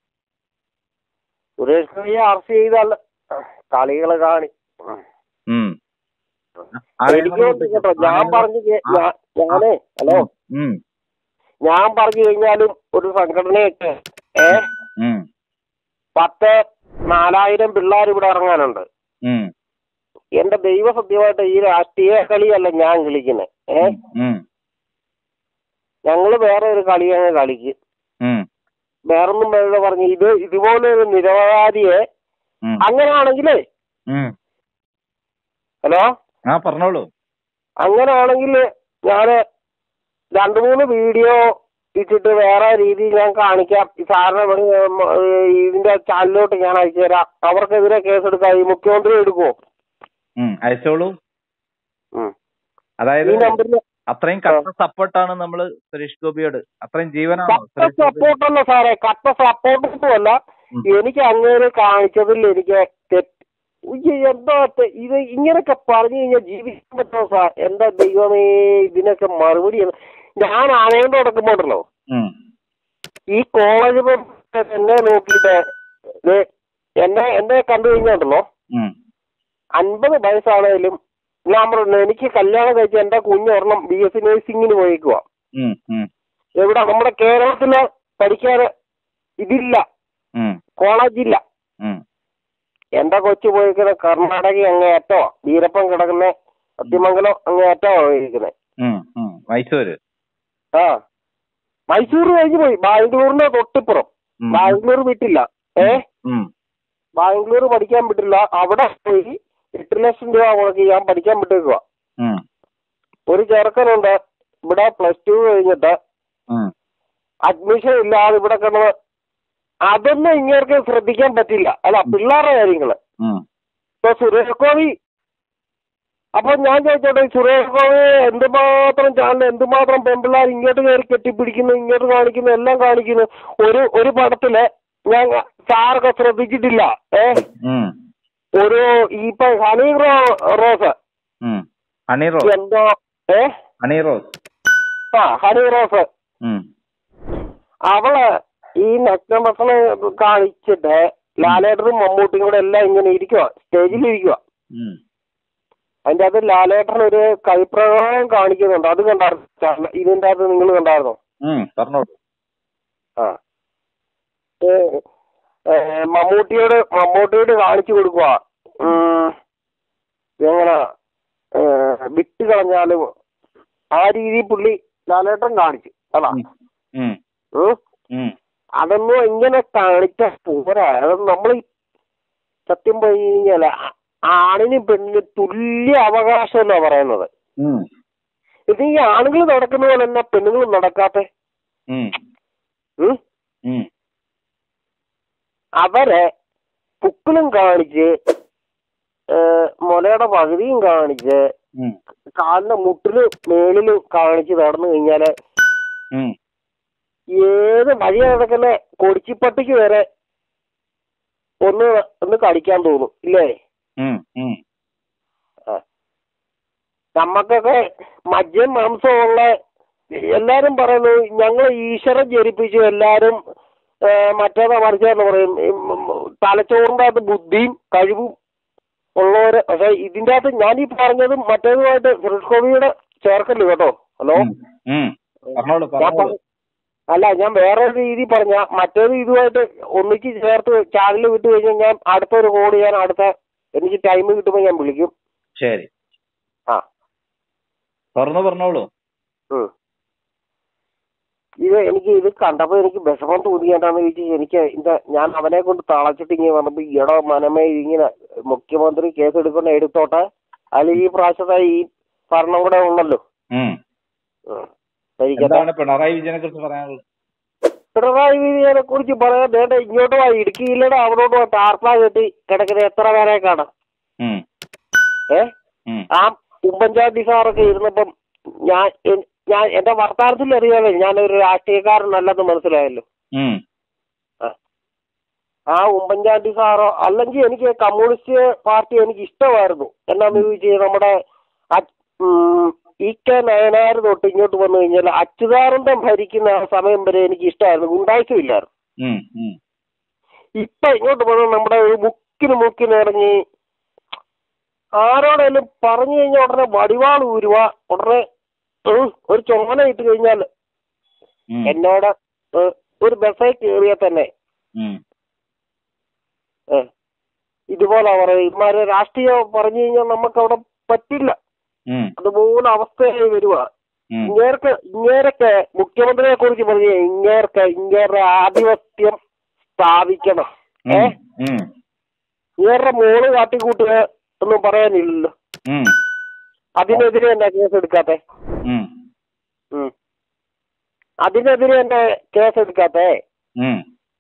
A: സുരേഷ് ഗോപിയെ അറസ്റ്റ് ചെയ്താൽ കളികൾ കാണി
C: ഉം.
A: എനിക്ക് തോന്നുന്നു കേട്ടോ ഞാൻ പറഞ്ഞു കേ- ഞാ- ഞാനേ ഹലോ
C: ഉം.
A: ഞാൻ പറഞ്ഞു കഴിഞ്ഞാലും ഒരു സംഘടനയൊക്കെ ഏ
C: ഉം.
A: പത്ത് നാലായിരം പിള്ളേർ ഇവിടെ ഇറങ്ങാനുണ്ട്
C: ഉം.
A: എന്റെ ദൈവസത്യമായിട്ട് ഈ രാഷ്ട്രീയ കളിയല്ല ഞാൻ കളിക്കുന്നത് ഏ
C: ഉം.
A: ഞങ്ങള് വേറെ ഒരു കളിയാണ് കളിക്കും
C: ഉം.
A: വേറൊന്നും വേണ്ട പറഞ്ഞു ഇത് ഇതുപോലെ ഒരു നിരപരാധിയെ
C: ഉം.
A: അങ്ങനെയാണെങ്കിലേ
C: ഉം.
A: ഹലോ
C: ആ പറഞ്ഞോളൂ
A: അങ്ങനെയാണെങ്കിൽ ഞാന് രണ്ടു മൂന്ന് വീഡിയോ ഇട്ടിട്ട് വേറെ രീതിയിൽ ഞാൻ കാണിക്കാം ഈ സാറിന് ഇവിടെ, ഉം, ഏഹ്, ഇതിന്റെ ചാനലിലോട്ട് ഞാൻ അയച്ചു തരാം അവർക്കെതിരെ കേസെടുക്കാം ഈ മുഖ്യമന്ത്രി എടുക്കുവോ
C: ഉം. അയച്ചോളൂ
A: ഉം.
C: അതായത്
A: ഈ നമ്പറിൽ
C: അത്രയും കട്ട സപ്പോർട്ടാണ് നമ്മള് സുരേഷ് ഗോപിയോട് അത്രയും ജീവനാണോ
A: കട്ട
C: സുരേഷ് ഗോപി
A: സപ്പോർട്ടല്ല സാറേ കട്ട സപ്പോർട്ടൊന്നുമല്ല
C: ഉം.
A: എനിക്ക് അങ്ങേര് കാണിച്ചതിൽ എനിക്ക് തെറ്റ് ഉയ്യ്, എന്താ തെ- ഇത് ഇങ്ങനെയൊക്കെ പറഞ്ഞു കഴിഞ്ഞാൽ ജീവിക്കാൻ പറ്റുമോ സാർ എന്താ ദൈവമേ ഇതിനൊക്കെ മറുപടി എന്ന്. ഞാൻ ആനയോണ്ട് നടക്കുമ്പോണ്ടല്ലോ
C: ഉം.
A: ഈ കോളേജ് എന്നെ നോക്കിയിട്ട് ദേ, എന്നെ എന്നെ കണ്ടു കഴിഞ്ഞാണ്ടല്ലോ
C: ഉം.
A: അൻപത് വയസ്സാണേലും ഞാൻ പറഞ്ഞു എനിക്ക് കല്യാണം കഴിച്ച എന്റെ കുഞ്ഞൊരെണ്ണം ബി എസ് സി നഴ്സിംഗിന് പോയിക്കുക
C: ഉം. ഉം.
A: എവിടെ നമ്മുടെ കേരളത്തില് പഠിക്കാൻ ഇതില്ല
C: ഉം.
A: കോളേജില്ല
C: ഉം.
A: എന്റെ കൊച്ചു പോയിരിക്കുന്ന കർണാടക അങ്ങേയറ്റോ വീരപ്പം കിടക്കുന്ന സത്യമംഗലം അങ്ങേയറ്റോ പോയിരിക്കുന്നത്
C: ഉം. ഉം. മൈസൂര്
A: ആ മൈസൂർ കഴിഞ്ഞ് പോയി ബാംഗ്ലൂരിന്റെ തൊട്ടിപ്പുറം
C: ഉം.
A: ബാംഗ്ലൂർ വിട്ടില്ല ഏ
C: ഉം.
A: ബാംഗ്ലൂർ പഠിക്കാൻ വിട്ടില്ല അവിടെ പോയി എട്ട് ലക്ഷം രൂപ മുടക്കി ഞാൻ പഠിക്കാൻ വിട്ടേക്കുക
C: ഉം.
A: ഒരു ചെറുക്കനുണ്ട് ഇവിടെ പ്ലസ് ടു കഴിഞ്ഞിട്ട്
C: ഉം.
A: അഡ്മിഷൻ ഇല്ലാതെ ഇവിടെ കിടന്ന് അതൊന്നും ഇങ്ങേർക്ക് ശ്രദ്ധിക്കാൻ പറ്റില്ല അല്ല പിള്ളേരുടെ കാര്യങ്ങള്
C: ഉം.
A: ഇപ്പൊ സുരേഷ് ഗോപി അപ്പൊ ഞാൻ ചോദിച്ചോട്ടെ ഈ സുരേഷ് ഗോപി എന്തുമാത്രം ചാനൽ എന്തുമാത്രം പെൺപിള്ളേർ ഇങ്ങോട്ട് കയറി കെട്ടിപ്പിടിക്കുന്നു ഇങ്ങോട്ട് കാണിക്കുന്നു എല്ലാം കാണിക്കുന്നു ഒരു ഒരു പടത്തില് ഞാൻ സാറൊക്കെ ശ്രദ്ധിച്ചിട്ടില്ല ഏ
C: ഉം.
A: ഒരു ഇപ്പൊ ഹണി റോ- റോസ്
C: ഉം. ഹണി റോസ്
A: എന്തോ ഏ
C: ഹണി റോസ്
A: ആ ഹണി റോസ്
C: ഉം.
A: അവള് ഈ നഗ്നഭക്ഷണം കാണിച്ചിട്ട് ലാലേട്ടനും മമ്മൂട്ടിയും കൂടെ എല്ലാം ഇങ്ങനെ ഇരിക്കുക സ്റ്റേജിൽ ഇരിക്കുക
C: ഉം.
A: അതിന്റെ അകത്ത് ലാലേട്ടൻ ഒരു കൈപ്രയോഗം കാണിക്കുന്നുണ്ട് അത് കണ്ടായിരുന്നു ചാനൽ- ഇതിന്റെ അകത്ത് നിങ്ങൾ കണ്ടായിരുന്നോ
C: ഉം. പറഞ്ഞോളൂ
A: ആ ഏ, ഏ, മമ്മൂട്ടിയോട് മമ്മൂട്ടിയോട് കാണിച്ചു കൊടുക്കുക എങ്ങനെ ഏ, വിട്ട് കളഞ്ഞാലും ആ രീതി പുള്ളി ലാലേട്ടൻ കാണിച്ചു അതാ
C: ഉം. ഉം.
A: ഉം.
C: ഉം.
A: അതൊന്നും ഇങ്ങനെ കാണിച്ച പോരാ അത് നമ്മൾ സത്യം പറഞ്ഞു കഴിഞ്ഞാല് ആ- ആണിനും പെണ്ണിനും തുല്യ അവകാശമല്ല പറയുന്നത്
C: ഉം.
A: ഇത് ഈ ആണുങ്ങൾ നടക്കുന്ന പോലെ തന്നെ പെണ്ണുങ്ങൾ നടക്കാത്ത
C: ഉം.
A: ഉം?
C: ഉം.
A: അവരെ പുക്കിലും കാണിച്ച് ഏഹ്, മുലയുടെ പകുതിയും കാണിച്ച്
C: ഉം.
A: കാലിന്റെ മുട്ടില് മേളിലും കാണിച്ച് നടന്നു കഴിഞ്ഞാല്
C: ഉം.
A: ഏത് വഴി നടക്കുന്ന കൊടിച്ചിപ്പട്ടിക്ക് വരെ ഒന്ന് ഒന്ന് കടിക്കാൻ തോന്നും ഇല്ലേ
C: ഉം. ഉം.
A: നമ്മക്കൊക്കെ മജ്ജയും മാംസവും ഉള്ള എല്ലാരും പറയുന്നു ഞങ്ങൾ ഈശ്വരൻ ജനിപ്പിച്ചു എല്ലാരും ഏ, മറ്റേതാ മറിച്ചതെന്ന് പറയും ഈ ഉം ഉം തലച്ചോറിന്റെ അകത്ത് ബുദ്ധിയും കഴിവും ഉള്ളവര് പക്ഷെ ഇതിന്റെ അകത്ത് ഞാൻ ഈ പറഞ്ഞതും മറ്റേതുമായിട്ട് സുരേഷ് ഗോപിയുടെ ചേർക്കല് കേട്ടോ ഹലോ
C: ഉം. ഉം. പറഞ്ഞോളൂ
A: ഞാൻ
C: പറഞ്ഞോളൂ
A: പറഞ്ഞ- അല്ല ഞാൻ വേറെ ഒരു രീതി പറഞ്ഞ മറ്റേത് ഇതുമായിട്ട് ഒന്നിച്ച് ചേർത്ത് ചാനൽ വിട്ട് കഴിഞ്ഞാൽ ഞാൻ അടുത്തൊരു കോഡ് ഞാൻ അടുത്ത എനിക്ക് ടൈം കിട്ടുമ്പോൾ ഞാൻ വിളിക്കും
C: ശരി
A: ആ
C: തുറന്നു പറഞ്ഞോളൂ
A: ഉം. ഇത് എനിക്ക് ഇത് കണ്ടപ്പോ എനിക്ക് വിഷമം തോന്നിയെന്താന്ന് ചോദിച്ചാൽ എനിക്ക് എന്താ ഞാൻ അവനെ കൊണ്ട് തളച്ചിട്ട് ഇങ്ങനെ വന്നപ്പോ ഈടോ മനമേ ഇങ്ങനെ മുഖ്യമന്ത്രി കേസ് എടുക്കുന്ന എടുത്തോട്ടെ അതിൽ ഈ പ്രാവശ്യത്തെ ഈ ഭരണം കൂടെ ഉള്ളല്ലോ
C: ഉം.
A: ഉം. ഭരിക്കട്ടെ.
C: എന്താണ് പിണറായി വിജയനെ കുറിച്ച് പറയാനുള്ളത്
A: പിണറായി വിജയനെ കുറിച്ച് പറയാൻ വേണ്ട ഇങ്ങോട്ട് വാ ഇടുക്കിയിലൂടെ അവിടോട്ട് വാ ടാർപ്പാ കെട്ടി കിടക്കുന്ന എത്ര പേരെ കാണാം
C: ഉം.
A: ഏ
C: ഉം.
A: ആ ഉമ്മൻചാണ്ടി സാറൊക്കെ ഇരുന്നപ്പം ഞാൻ എൻ- ഞാൻ എന്റെ വർത്താനത്തിൽ അറിയാമല്ലോ ഞാനൊരു രാഷ്ട്രീയക്കാരനല്ലെന്ന് മനസ്സിലായല്ലോ
C: ഉം.
A: ആ ഉമ്മൻചാണ്ടി സാറോ അല്ലെങ്കിൽ എനിക്ക് കമ്മ്യൂണിസ്റ്റ് പാർട്ടി എനിക്ക് ഇഷ്ടമായിരുന്നു എന്നാന്ന് ചോദിച്ചാൽ നമ്മുടെ അ- ഉം, ഇ കെ നയനാർ തൊട്ട് ഇങ്ങോട്ട് വന്നു കഴിഞ്ഞാൽ അച്യുതാനന്ദൻ ഭരിക്കുന്ന ആ സമയം വരെ എനിക്ക് ഇഷ്ടമായിരുന്നു ഗുണ്ടായിസമില്ലായിരുന്നു
C: ഉം. ഉം.
A: ഇപ്പൊ ഇങ്ങോട്ട് വന്ന് നമ്മുടെ ഒരു മുക്കിന് മുക്കിന് ഇറങ്ങി ആരോടെങ്കിലും പറഞ്ഞു കഴിഞ്ഞാൽ ഉടനെ വടിവാൾ ഊരുക ഉടനെ ഉം, ഒരു ചുമന ഇട്ട് കഴിഞ്ഞാൽ
C: ഉം.
A: എന്നോട് ഏഹ്, ഒരു ബസ്സേ കയറിയാൽ തന്നെ
C: ഉം.
A: ഏഹ്, ഇതുപോലെ പറയും ഇമാര് രാഷ്ട്രീയം പറഞ്ഞു കഴിഞ്ഞാൽ നമുക്ക് അവിടെ പറ്റില്ല
C: ഉം.
A: അതുപോലെ അവസ്ഥയായി വരുക
C: ഉം.
A: ഇങ്ങേർക്ക് ഇങ്ങേരൊക്കെ മുഖ്യമന്ത്രിയെ കുറിച്ച് പറഞ്ഞു ഇങ്ങേർക്ക് ഇങ്ങേരുടെ ആധിപത്യം സ്ഥാപിക്കണം ഏ
C: ഉം. ഉം.
A: ഇങ്ങേരുടെ മോള് കാട്ടിക്കൂട്ടുക ഒന്നും പറയാനില്ലല്ലോ
C: ഉം.
A: അതിനെതിരെ എന്താ കേസ് എടുക്കാത്തെ
C: ഉം.
A: ഉം. അതിനെതിരെ എന്താ കേസ് എടുക്കാത്തെ
C: ഉം.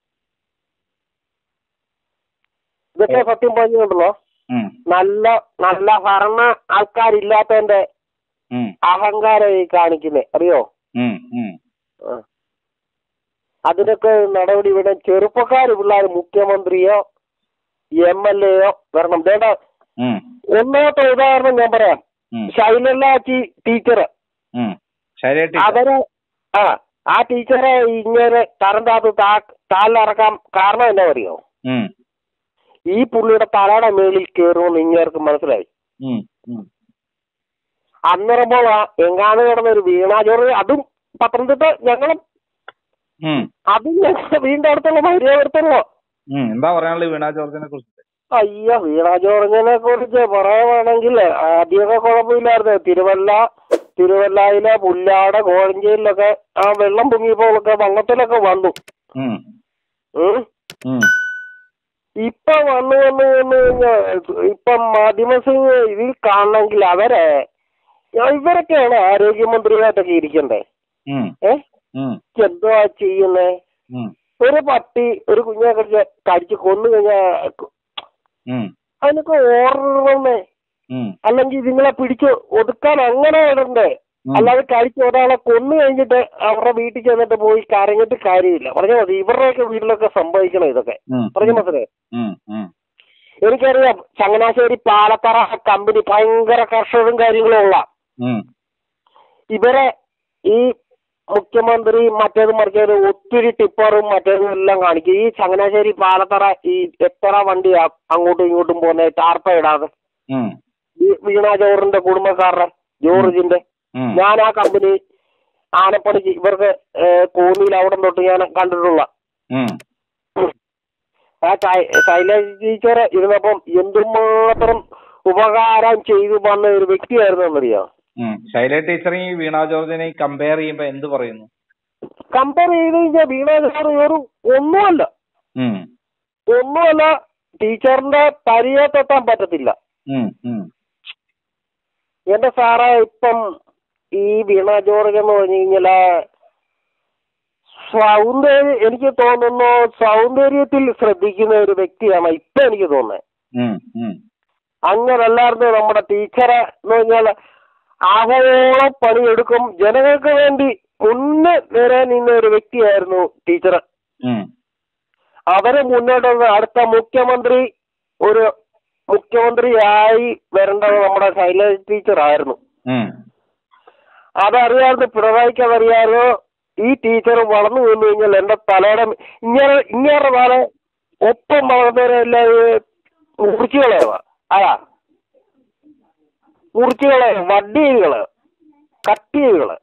A: ഇതൊക്കെ സത്യം പറഞ്ഞുകൊണ്ടല്ലോ
C: ഉം.
A: നല്ല നല്ല ഭരണ ആൾക്കാരില്ലാത്തതിന്റെ
C: ഉം.
A: അഹങ്കാരം ഈ കാണിക്കുന്നേ അറിയോ
C: ഉം. ഉം.
A: ആ. അതിനൊക്കെ നടപടി ഇവിടെ ചെറുപ്പക്കാർ പിള്ളേർ മുഖ്യമന്ത്രിയോ എം എൽ എയോ വരണം വേണ്ട
C: ഉം.
A: ഒന്നാമത്തെ ഉദാഹരണം ഞാൻ പറയാം
C: ഉം.
A: ശൈലല്ല ടീച്ചർ
C: ഉം. ശരിയായിട്ട്
A: അവര് ആ ആ ടീച്ചറെ ഇങ്ങനെ തരംതാത്ത് താ താലിറക്കാൻ കാരണം എന്നാ അറിയോ
C: ഉം.
A: ഈ പുള്ളിയുടെ തലയുടെ മേളിൽ കയറുമെന്ന് ഇങ്ങേർക്ക് മനസ്സിലായി
C: ഉം. ഉം.
A: അന്നേരമ്പോൾ ആ എങ്ങാണ് കിടന്ന ഒരു വീണ ജോർജ് അതും പത്തനംതിട്ട ഞങ്ങളും
C: ഉം.
A: അതും ഞങ്ങളുടെ വീടിന്റെ അടുത്തുള്ള മര്യാദ
C: ഉം. എന്താ പറയാനുള്ളത് വീണ ജോർജിനെ കുറിച്ച്
A: അയ്യോ വീണ ജോർജിനെ കുറിച്ച് പറയുവാണെങ്കിൽ ആദ്യമൊക്കെ കുഴപ്പമില്ലായിരുന്നു തിരുവല്ല തിരുവല്ലയിലെ പുല്ലാട് കോഴഞ്ചേരിയിലൊക്കെ ആ വെള്ളം പൊങ്ങിയപ്പോഴൊക്കെ വള്ളത്തിലൊക്കെ വന്നു
C: ഉം.
A: ഉം.
C: ഉം.
A: ഇപ്പൊ വന്നു വന്നു വന്നു കഴിഞ്ഞാൽ ഇപ്പം മാധ്യമ ഇതിൽ കാണണമെങ്കിൽ അവരെ ഞാൻ ഇവരൊക്കെയാണ് ആരോഗ്യമന്ത്രിയായിട്ടൊക്കെ ഇരിക്കണ്ടേ
C: ഉം,
A: ഏ
C: ഉം,
A: എന്തുവാ ചെയ്യുന്നേ
C: ഉം,
A: ഒരു പട്ടി ഒരു കുഞ്ഞെ കടിച്ച് കടിച്ച് കൊന്നു കഴിഞ്ഞാൽ
C: ഉം,
A: അതിനൊക്കെ ഓർമ്മേ
C: ഉം,
A: അല്ലെങ്കിൽ ഇതിങ്ങളെ പിടിച്ച് ഒതുക്കാൻ അങ്ങനെ ഇടണ്ടേ
C: ഉം.
A: അല്ലാതെ കഴിച്ച് ഒരാളെ കൊന്നു കഴിഞ്ഞിട്ട് അവരുടെ വീട്ടിൽ ചെന്നിട്ട് പോയി കരഞ്ഞിട്ട് കാര്യമില്ല പറഞ്ഞാൽ മതി ഇവരുടെയൊക്കെ വീട്ടിലൊക്കെ സംഭവിക്കണം ഇതൊക്കെ
C: ഉം,
A: പറഞ്ഞ മനസ്സിലായി
C: ഉം, ഉം,
A: എനിക്കറിയാം ചങ്ങനാശ്ശേരി പാലത്തറ കമ്പനി ഭയങ്കര കർഷകരും കാര്യങ്ങളും ഉള്ള
C: ഉം,
A: ഇവരെ ഈ മുഖ്യമന്ത്രി മറ്റേത് മറിച്ചത് ഒത്തിരി ടിപ്പറും മറ്റേതും എല്ലാം കാണിക്കും ഈ ചങ്ങനാശ്ശേരി പാലത്തറ ഈ എത്ര വണ്ടി അങ്ങോട്ടും ഇങ്ങോട്ടും പോകുന്ന ടാർപ്പ ഇടാതെ
C: ഉം,
A: ഈ വീണ ജോറിന്റെ കുടുംബക്കാരുടെ ജോർജിന്റെ
C: ഉം.
A: ഞാൻ ആ കമ്പനി ആനപ്പണിക്ക് ഇവർക്ക് കോന്നിയിൽ അവിടെ തൊട്ട് ഞാൻ കണ്ടിട്ടുള്ള
C: ഉം,
A: ആ ശൈ- ശൈലജ ടീച്ചർ ഇരുന്നപ്പം എന്തുമാത്രം ഉപകാരം ചെയ്തു വന്ന ഒരു വ്യക്തിയായിരുന്നു എന്നറിയാം
C: ഉം. ശൈല ടീച്ചറും ഈ വീണ ജോർജിനെ കമ്പയർ ചെയ്യുമ്പോ എന്ത് പറയുന്നു
A: കമ്പയർ ചെയ്ത് കഴിഞ്ഞാൽ വീണ ജോർ ഒരു ഒന്നുമല്ല
C: ഉം,
A: ഒന്നുമല്ല ടീച്ചറിന്റെ പരിചയത്തെത്താൻ പറ്റത്തില്ല
C: ഉം, ഉം,
A: എന്റെ സാറേ ഇപ്പം ഈ വീണ ജോർജ് എന്ന് പറഞ്ഞു കഴിഞ്ഞാല് സൗന്ദര്യം എനിക്ക് തോന്നുന്നു സൗന്ദര്യത്തിൽ ശ്രദ്ധിക്കുന്ന ഒരു വ്യക്തിയാണ് ഇപ്പൊ എനിക്ക് തോന്നുന്നത്
C: ഉം, ഉം,
A: അങ്ങനല്ലായിരുന്നു നമ്മുടെ ടീച്ചറെ എന്ന് പറഞ്ഞാൽ ആഹോളം പണിയെടുക്കും ജനങ്ങൾക്ക് വേണ്ടി മുന്നേ വരാൻ നിന്ന ഒരു വ്യക്തിയായിരുന്നു ടീച്ചർ
C: ഉം,
A: അവര് മുന്നോട്ട് വന്ന് അടുത്ത മുഖ്യമന്ത്രി ഒരു മുഖ്യമന്ത്രിയായി വരേണ്ടത് നമ്മുടെ ശൈലജ ടീച്ചർ ആയിരുന്നു
C: ഉം,
A: അതറിയാതെ പിണറായിക്ക് അതറിയാതെ ഈ ടീച്ചർ വളർന്നു വന്നു കഴിഞ്ഞാൽ എന്റെ തലയുടെ മേ- ഇങ്ങനെ ഇങ്ങനെ തല ഒപ്പം വളർന്നവരെല്ലാം മുറിച്ചു കളയുക അതാ മുറിച്ചു കളയുക വഡ്ഡി ചെയ്ത് കളയുക കട്ട് ചെയ്ത് കളയുക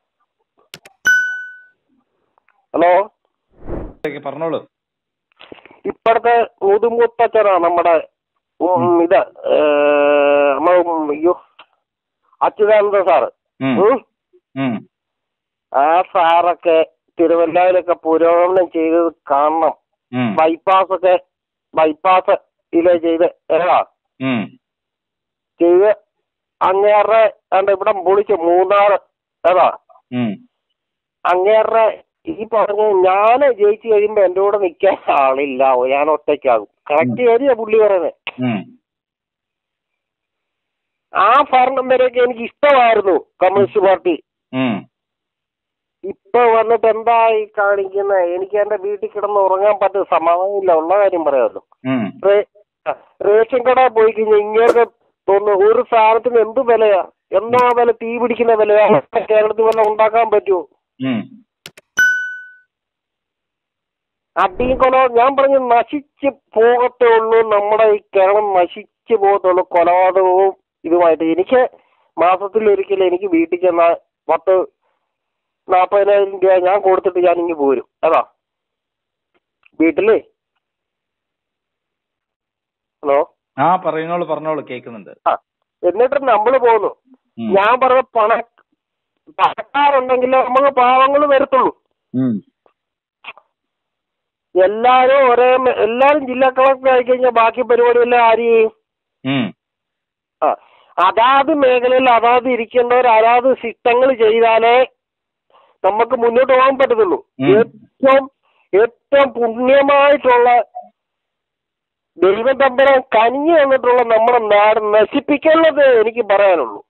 A: ഹലോ
C: ഓക്കേ, പറഞ്ഞോളൂ
A: ഇപ്പോഴത്തെ മുതുമുത്തച്ഛനാ നമ്മുടെ ഉം, ഇത് ഏ, നമ്മളെ ഉം, അയ്യോ അച്യുതാനന്ദ സാറ്
C: ഉം,
A: ഉം.
C: ഉം,
A: ആ സാറൊക്കെ തിരുവല്ലയിലൊക്കെ പുരോഗമനം ചെയ്തത് കാണണം
C: ഉം,
A: ബൈപ്പാസ് ഒക്കെ ബൈപ്പാസ് ഇല്ലേ ചെയ്ത് ഏതാ
C: ഉം,
A: ചെയ്ത് അങ്ങേറെ ആണ്ട് ഇവിടെ പൊളിച്ച് മൂന്നാറ് ഏതാ
C: ഉം,
A: അങ്ങേറെ ഈ പറഞ്ഞ ഞാൻ ജയിച്ചു കഴിയുമ്പോ എന്റെ കൂടെ നിൽക്കാൻ ആളില്ല ഞാൻ ഒറ്റയ്ക്കാകും കറക്റ്റ് കാര്യ പുള്ളി പറയുന്നത്
C: ഉം,
A: ആ ഭരണം വരെയൊക്കെ എനിക്ക് ഇഷ്ടമായിരുന്നു കമ്മ്യൂണിസ്റ്റ് പാർട്ടി
C: ഉം,
A: ഇപ്പൊ വന്നിട്ട് എന്താ ഈ കാണിക്കുന്നത് എനിക്ക് എന്റെ വീട്ടിൽ കിടന്ന് ഉറങ്ങാൻ പറ്റുന്ന സമാധാനമില്ല ഉള്ള കാര്യം പറയാമല്ലോ
C: ഉം,
A: റേ- റേഷൻ കട പോയി കഴിഞ്ഞാൽ ഇങ്ങനെ തോന്നുന്നു ഒരു സാധനത്തിന് എന്ത് വിലയാ എന്നാ വില തീ പിടിക്കുന്ന വിലയാ കേരളത്തിൽ വല്ല ഉണ്ടാക്കാൻ പറ്റുമോ
C: ഉം,
A: അടിയും കൊല ഞാൻ പറഞ്ഞു നശിച്ച് പോകത്തേ ഉള്ളൂ നമ്മുടെ ഈ കേരളം നശിച്ച് പോകത്തുള്ളൂ കൊലപാതകവും ഇതുമായിട്ട് എനിക്ക് മാസത്തിൽ ഒരിക്കലും എനിക്ക് വീട്ടിൽ ചെന്നാൽ പത്ത് നാൽപ്പതിനായിരം രൂപ ഞാൻ കൊടുത്തിട്ട് ഞാൻ ഇങ്ങ് പോരും അതാ വീട്ടില് ഹലോ
C: ആ പറയുന്നോളൂ പറഞ്ഞോളൂ കേൾക്കുന്നുണ്ട്
A: ആ എന്നിട്ട് നമ്മൾ പോന്നു
C: ഉം.
A: ഞാൻ പറഞ്ഞ പണ പണക്കാരുണ്ടെങ്കിൽ നമുക്ക് പാവങ്ങൾ വരത്തുള്ളൂ
C: ഉം,
A: എല്ലാരും ഒരേ മെ- എല്ലാരും ജില്ലാ കളക്ടർ ആയി കഴിഞ്ഞാൽ ബാക്കി പരിപാടിയെല്ലാം ആര് ചെയ്യും
C: ഉം,
A: ആ അതാത് മേഖലയിൽ അതാത് ഇരിക്കേണ്ടവർ അതാത് സിസ്റ്റങ്ങൾ ചെയ്താലേ നമുക്ക് മുന്നോട്ട് പോകാൻ പറ്റത്തുള്ളൂ
C: ഉം.
A: ഏറ്റവും ഏറ്റവും പുണ്യമായിട്ടുള്ള ദൈവം തമ്പരാൻ കനിഞ്ഞു വന്നിട്ടുള്ള നമ്മുടെ നാട് നശിപ്പിക്കാനുള്ളത് എനിക്ക് പറയാനുള്ളൂ